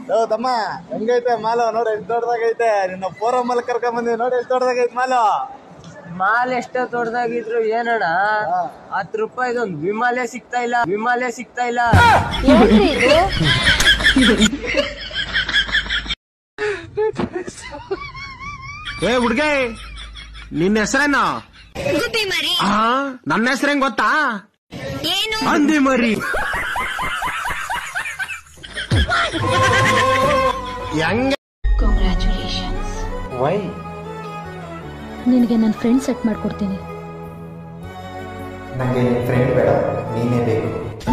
ಓ ತಮ್ಮ ಹೆಂಗೈತೆ ಮಾಲು ನೋಡಿ ಎಷ್ಟು ದೊಡ್ಡದಾಗೈತೆ ನಿನ್ನ ಫೋರಂ ಅಲ್ಲಿ ಕರ್ಕೊಂಡ್ ಬಂದಿವಿ ನೋಡಿ ಎಷ್ಟು ದೊಡ್ಡದಾಗೈತೆ ಮಾಲು ಮಾಲ್ ಎಷ್ಟೋ ದೊಡ್ಡದಾಗಿದ್ರು ಏನಣ್ಣ ಹತ್ತು ರೂಪಾಯಿದೊಂದು ವಿಮಾಲೆ ಸಿಗ್ತಾ ಇಲ್ಲ ವಿಮಾಲೆ ಸಿಗ್ತಾ ಇಲ್ಲ ಏನ್ರಿ ಇದು ಏ ಹುಡ್ಗೆ ನಿನ್ನ ಹೆಸರೇನು ಆ ನನ್ನ ಹೆಸರೇನ್ ಗೊತ್ತಾ ಹಂದಿ ಮರಿ ಹೆಂಗ ನಿನಗೆ ನನ್ನ ಫ್ರೆಂಡ್ ಸೆಟ್ ಮಾಡ್ಕೊಡ್ತೀನಿ ನನಗೆ ಫ್ರೆಂಡ್ ಬೇಡ ನೀನೇ ಬೇಕು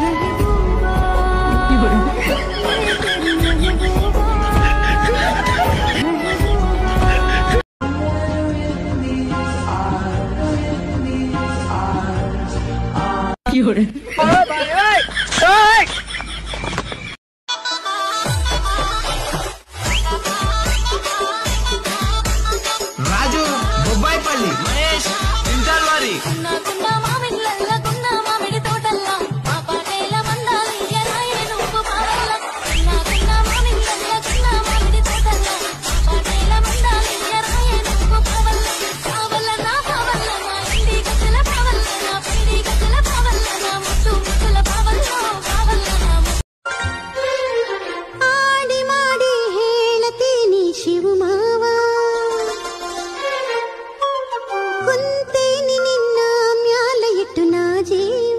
రాజు బొబ్బాయి పల్లి మహేష్ ఇంటర్ వారి నాకున్న మామిళ్ళల్ల కున్న మామిడి తోటల్ల మా పాటేల మందాలి ఎరాయి నువ్వు పావల్ల నాకున్న మామిళ్ళల్ల కున్న మామిడి తోటల్ల మా పాటేల మందాలి ఎరాయి నువ్వు పావల్ల పావల్ల నా పావల్ల నా ఇంటి గచ్చల పావల్ల నా పైడి గచ్చల పావల్ల నా ముట్టు ముట్టుల పావల్ల పావల్ల నా ಆಡಿ ಮಾಡಿ ಹೇಳತೀನಿ ಶಿವಮಾವ ಕುಂತೇನಿ ನಿನ್ನ ಮ್ಯಾಲ ಇಟ್ಟು ನಾ ಜೀವ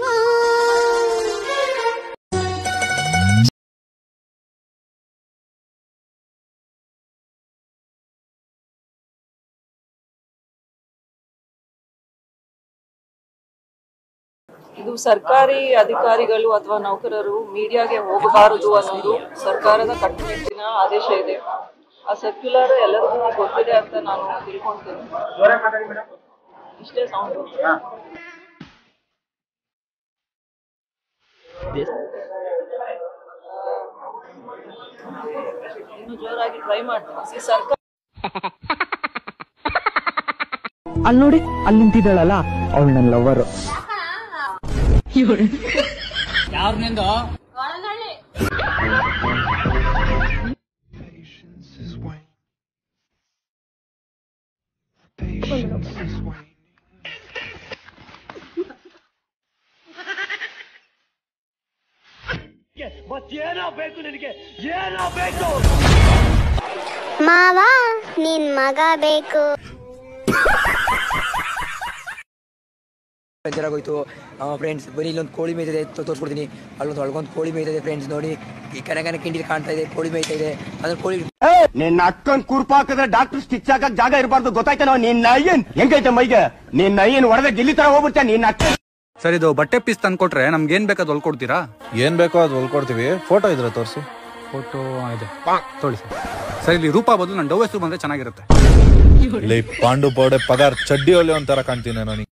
ಇದು ಸರ್ಕಾರಿ ಅಧಿಕಾರಿಗಳು ಅಥವಾ ನೌಕರರು ಮೀಡಿಯಾಗೆ ಹೋಗಬಾರದು ಅನ್ನೋದು ಸರ್ಕಾರದ ಕಟ್ಟುನಿಟ್ಟಿನ ಆದೇಶ ಇದೆ ಆ ಸರ್ಕ್ಯುಲರ್ ಎಲ್ಲರಿಗೂ ಗೊತ್ತಿದೆ ಅಂತ ನಾನು ತಿಳ್ಕೊಂತೀನಿ ಇಷ್ಟೇ ಸೌಂಡ್ ಇನ್ನು ಜೋರಾಗಿ ಟ್ರೈ ಮಾಡ್ತೀನಿ ಸರ್ಕಾರ ಅಲ್ಲಿ ನೋಡಿ ಅಲ್ಲಿ ನಿಂತಿದ್ದಾಳಲ್ಲ ಅವಳು ನನ್ನ ಲವರ್ ಮಾವ ನಿನ್ ಮಗ ಬೇಕು ಬೇಜಾರಾಗೋಯ್ತು ಫ್ರೆಂಡ್ಸ್ ಬನ್ನಿ ಇಲ್ಲೊಂದು ಕೋಳಿ ಮೇಯ್ತಿದೆ ತೋ- ತೋರಿಸ್ಕೊಡ್ತೀನಿ ಅಲ್ಲೊಂದು ಒಳಗೊಂದು ಕೋಳಿ ಮೇಯ್ತಿದೆ ಫ್ರೆಂಡ್ಸ್ ನೋಡಿ ಈ ಕನಕನ ಕಿಂಡಿ ಕಾಣ್ತಾ ಇದೆ ಕೋಳಿ ಮೇಯ್ತಾ ಇದೆ ಅದ್ರ ಕೋಳಿ ನಿನ್ನ ಅಕ್ಕನ್ ಕುರ್ಪ ಹಾಕಿದ್ರೆ ಡಾಕ್ಟರ್ ಸ್ಟಿಚ್ ಹಾಕಕ್ ಜಾಗ ಇರಬಾರ್ದು ಗೊತ್ತಾಯ್ತೇನೋ ನಿನ್ನ ಅಯ್ಯನ್ ಹೆಂಗೈತೆ ಮೈಗೆ ನಿನ್ನ ಅಯ್ಯನ್ ಹೊಡೆದ ಗಿಲ್ಲಿ ತರ ಹೋಗ್ಬಿಡ್ತಾ ನಿನ್ನ ಅಕ್ಕ ಸರ್ ಇದು ಬಟ್ಟೆ ಪೀಸ್ ತಂದ್ಕೊಟ್ರೆ ನಮ್ಗೆ ಏನ್ ಬೇಕಾದ್ ಹೊಲ್ಕೊಡ್ತೀರಾ ಏನ್ ಬೇಕೋ ಅದು ಹೊಲ್ಕೊಡ್ತೀವಿ ಫೋಟೋ ಇದ್ರೆ ತೋರಿಸಿ ಫೋಟೋ ಇದೆ ತೊಳಿ ಸರ್ ಸರ್ ಇಲ್ಲಿ ರೂಪ ಬದಲು ನಾನು ಡವ್ ಹೆಸರು ಬಂದ್ರೆ ಚೆನ್ನಾಗಿರುತ್ತೆ ಇಲ್ಲಿ ಪಾಂಡು ಪೌಡೆ ಪಗಾರ್ ಚಡ್ಡಿ ಒಲೆ ಒಂಥರ ಕಾಣ್ತೀನಿ ನನಗೆ